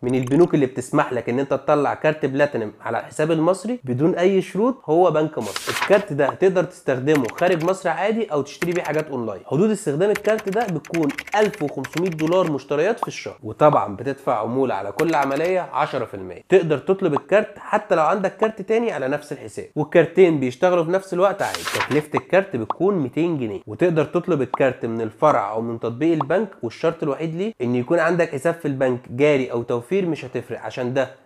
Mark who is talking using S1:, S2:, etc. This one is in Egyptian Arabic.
S1: من البنوك اللي بتسمح لك ان انت تطلع كارت بلاتينم على الحساب المصري بدون اي شروط هو بنك مصر الكارت ده تقدر تستخدمه خارج مصر عادي او تشتري بيه حاجات اونلاين حدود استخدام الكارت ده بتكون 1500 دولار مشتريات في الشهر وطبعا بتدفع عموله على كل عمليه 10% تقدر تطلب الكارت حتى لو عندك كارت تاني على نفس الحساب والكارتين بيشتغلوا في نفس الوقت عادي تكلفه الكارت بتكون 200 جنيه وتقدر تطلب الكارت من الفرع او من تطبيق البنك والشرط الوحيد ليه ان يكون عندك حساب في البنك جاري او توفير مش هتفرق عشان ده